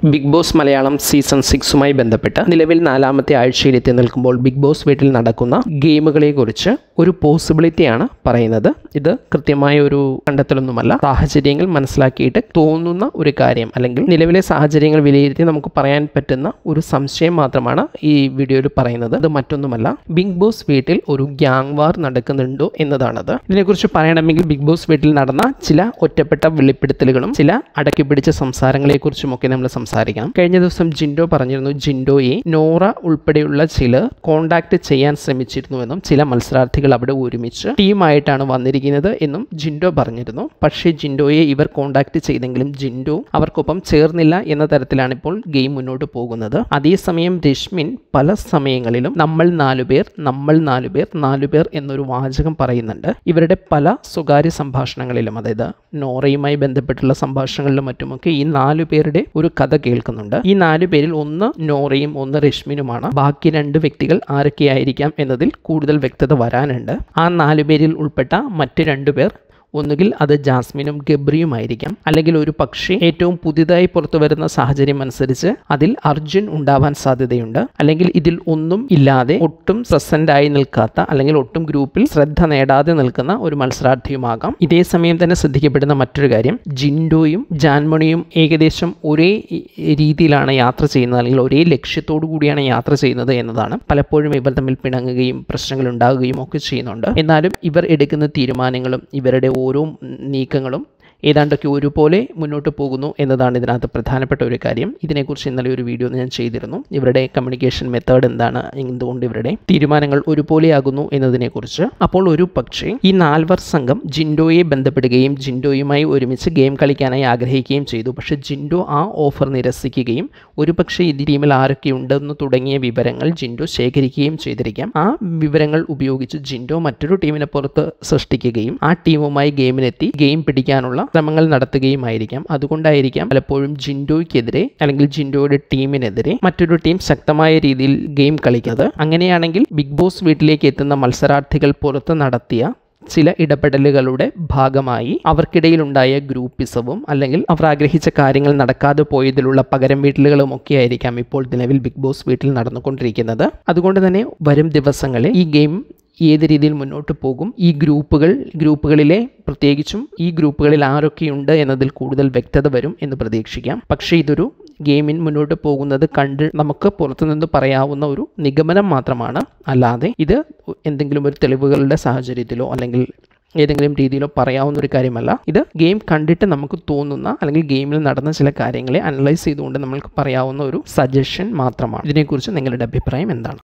big Boss Malayalam season സിക്സുമായി ബന്ധപ്പെട്ട് നിലവിൽ നാലാമത്തെ ആഴ്ചയിലെത്തി നിൽക്കുമ്പോൾ ബിഗ് ബോസ് വീട്ടിൽ നടക്കുന്ന ഗെയിമുകളെ കുറിച്ച് ഒരു പോസിബിലിറ്റിയാണ് പറയുന്നത് ഇത് കൃത്യമായ ഒരു കണ്ടെത്തലൊന്നുമല്ല സാഹചര്യങ്ങൾ മനസ്സിലാക്കിയിട്ട് തോന്നുന്ന ഒരു കാര്യം അല്ലെങ്കിൽ നിലവിലെ സാഹചര്യങ്ങൾ വിലയിരുത്തി നമുക്ക് പറയാൻ പറ്റുന്ന ഒരു സംശയം മാത്രമാണ് ഈ വീഡിയോയിൽ പറയുന്നത് ഇത് മറ്റൊന്നുമല്ല ബിഗ് ബോസ് വീട്ടിൽ ഒരു ഗ്യാങ് വാർ നടക്കുന്നുണ്ടോ എന്നതാണത് ഇതിനെക്കുറിച്ച് പറയണമെങ്കിൽ ബിഗ് ബോസ് വീട്ടിൽ നടന്ന ചില ഒറ്റപ്പെട്ട വെളിപ്പെടുത്തലുകളും ചില അടക്കി പിടിച്ച സംസാരങ്ങളെക്കുറിച്ചും ഒക്കെ നമ്മൾ സംസാരിക്കാം കഴിഞ്ഞ ദിവസം ജിൻഡോ പറഞ്ഞിരുന്നു ജിൻഡോയെ നോറ ഉൾപ്പെടെയുള്ള ചിലർ കോണ്ടാക്ട് ചെയ്യാൻ ശ്രമിച്ചിരുന്നുവെന്നും ചില മത്സരാർത്ഥികൾ അവിടെ ഒരുമിച്ച് ടീമായിട്ടാണ് വന്നിരിക്കുന്നത് എന്നും ജിൻഡോ പറഞ്ഞിരുന്നു പക്ഷേ ജിൻഡോയെ ഇവർ കോണ്ടാക്ട് ചെയ്തെങ്കിലും ജിൻഡോ അവർക്കൊപ്പം ചേർന്നില്ല എന്ന തരത്തിലാണ് ഇപ്പോൾ ഗെയിം മുന്നോട്ട് പോകുന്നത് അതേസമയം രശ്മിൻ പല സമയങ്ങളിലും നമ്മൾ നാലുപേർ നമ്മൾ നാലുപേർ നാലുപേർ എന്നൊരു വാചകം പറയുന്നുണ്ട് ഇവരുടെ പല സ്വകാര്യ സംഭാഷണങ്ങളിലും അതായത് നോറയുമായി ബന്ധപ്പെട്ടുള്ള സംഭാഷണങ്ങളിലും മറ്റുമൊക്കെ ഈ നാലു പേരുടെ ഒരു കഥ കേൾക്കുന്നുണ്ട് ഈ നാലു പേരിൽ ഒന്ന് നോറയും ഒന്ന് രശ്മിനുമാണ് ബാക്കി രണ്ട് വ്യക്തികൾ ആരൊക്കെയായിരിക്കാം എന്നതിൽ കൂടുതൽ വ്യക്തത വരാനുണ്ട് ആ നാലു പേരിൽ ഉൾപ്പെട്ട മറ്റ് രണ്ടു പേർ ഒന്നുകിൽ അത് ജാസ്മിനും ഗബ്രിയുമായിരിക്കാം അല്ലെങ്കിൽ ഒരു പക്ഷേ ഏറ്റവും പുതിയതായി പുറത്തു വരുന്ന സാഹചര്യം അനുസരിച്ച് അതിൽ അർജുൻ ഉണ്ടാവാൻ സാധ്യതയുണ്ട് അല്ലെങ്കിൽ ഇതിൽ ഒന്നും ഇല്ലാതെ ഒട്ടും പ്രസന്റ് ആയി നിൽക്കാത്ത അല്ലെങ്കിൽ ഒട്ടും ഗ്രൂപ്പിൽ ശ്രദ്ധ നേടാതെ നിൽക്കുന്ന ഒരു മത്സരാർത്ഥിയുമാകാം ഇതേ സമയം തന്നെ ശ്രദ്ധിക്കപ്പെടുന്ന മറ്റൊരു കാര്യം ജിൻഡോയും ജാൻമണിയും ഏകദേശം ഒരേ രീതിയിലാണ് യാത്ര ചെയ്യുന്നത് അല്ലെങ്കിൽ ഒരേ ലക്ഷ്യത്തോടു കൂടിയാണ് യാത്ര ചെയ്യുന്നത് എന്നതാണ് പലപ്പോഴും ഇവർ തമ്മിൽ പിണങ്ങുകയും പ്രശ്നങ്ങൾ ഉണ്ടാകുകയും ഒക്കെ ചെയ്യുന്നുണ്ട് എന്നാലും ഇവർ എടുക്കുന്ന തീരുമാനങ്ങളും ഇവരുടെ ഓരോ നീക്കങ്ങളും ഏതാണ്ടൊക്കെ ഒരുപോലെ മുന്നോട്ട് പോകുന്നു എന്നതാണ് ഇതിനകത്ത് പ്രധാനപ്പെട്ട ഒരു കാര്യം ഇതിനെക്കുറിച്ച് ഇന്നലെ ഒരു വീഡിയോ ഞാൻ ചെയ്തിരുന്നു ഇവരുടെ കമ്മ്യൂണിക്കേഷൻ മെത്തേഡ് എന്താണ് എന്തുകൊണ്ട് ഇവരുടെ തീരുമാനങ്ങൾ ഒരുപോലെയാകുന്നു എന്നതിനെക്കുറിച്ച് അപ്പോൾ ഒരു പക്ഷേ ഈ നാൽവർ സംഘം ജിൻഡോയെ ബന്ധപ്പെടുകയും ജിൻഡോയുമായി ഒരുമിച്ച് ഗെയിം കളിക്കാനായി ആഗ്രഹിക്കുകയും ചെയ്തു പക്ഷേ ജിൻഡോ ആ ഓഫർ നിരസിക്കുകയും ഒരു പക്ഷേ ഈ ടീമിൽ ആരൊക്കെ ഉണ്ടെന്ന് തുടങ്ങിയ വിവരങ്ങൾ ജിൻഡോ ശേഖരിക്കുകയും ചെയ്തിരിക്കാം ആ വിവരങ്ങൾ ഉപയോഗിച്ച് ജിൻഡോ മറ്റൊരു ടീമിനെ പുറത്ത് സൃഷ്ടിക്കുകയും ആ ടീമുമായി ഗെയിമിനെത്തി ഗെയിം പിടിക്കാനുള്ള ശ്രമങ്ങൾ നടത്തുകയുമായിരിക്കാം അതുകൊണ്ടായിരിക്കാം പലപ്പോഴും ജിൻഡോയ്ക്കെതിരെ അല്ലെങ്കിൽ ജിൻഡോയുടെ ടീമിനെതിരെ മറ്റൊരു ടീം ശക്തമായ രീതിയിൽ ഗെയിം കളിക്കുന്നത് അങ്ങനെയാണെങ്കിൽ ബിഗ് ബോസ് വീട്ടിലേക്ക് എത്തുന്ന മത്സരാർത്ഥികൾ പുറത്ത് നടത്തിയ ചില ഇടപെടലുകളുടെ ഭാഗമായി അവർക്കിടയിലുണ്ടായ ഗ്രൂപ്പിസവും അല്ലെങ്കിൽ അവർ ആഗ്രഹിച്ച കാര്യങ്ങൾ നടക്കാതെ പോയതിലുള്ള പകരം വീട്ടിലുകളും ഒക്കെ ആയിരിക്കാം ഇപ്പോൾ നിലവിൽ ബിഗ് ബോസ് വീട്ടിൽ നടന്നുകൊണ്ടിരിക്കുന്നത് അതുകൊണ്ട് തന്നെ വരും ദിവസങ്ങളിൽ ഈ ഗെയിം ഏത് രീതിയിൽ മുന്നോട്ട് പോകും ഈ ഗ്രൂപ്പുകൾ ഗ്രൂപ്പുകളിലെ പ്രത്യേകിച്ചും ഈ ഗ്രൂപ്പുകളിൽ ആരൊക്കെയുണ്ട് എന്നതിൽ കൂടുതൽ വ്യക്തത വരും എന്ന് പ്രതീക്ഷിക്കാം പക്ഷേ ഇതൊരു ഗെയിമിൻ മുന്നോട്ട് പോകുന്നത് കണ്ട് നമുക്ക് പുറത്തുനിന്ന് പറയാവുന്ന ഒരു നിഗമനം മാത്രമാണ് അല്ലാതെ ഇത് എന്തെങ്കിലും ഒരു തെളിവുകളുടെ സാഹചര്യത്തിലോ അല്ലെങ്കിൽ ഏതെങ്കിലും രീതിയിലോ പറയാവുന്ന ഒരു കാര്യമല്ല ഇത് ഗെയിം കണ്ടിട്ട് നമുക്ക് തോന്നുന്ന അല്ലെങ്കിൽ ഗെയിമിൽ നടന്ന ചില കാര്യങ്ങളെ അനലൈസ് ചെയ്തുകൊണ്ട് നമ്മൾക്ക് പറയാവുന്ന ഒരു സജഷൻ മാത്രമാണ് ഇതിനെക്കുറിച്ച് നിങ്ങളുടെ അഭിപ്രായം എന്താണ്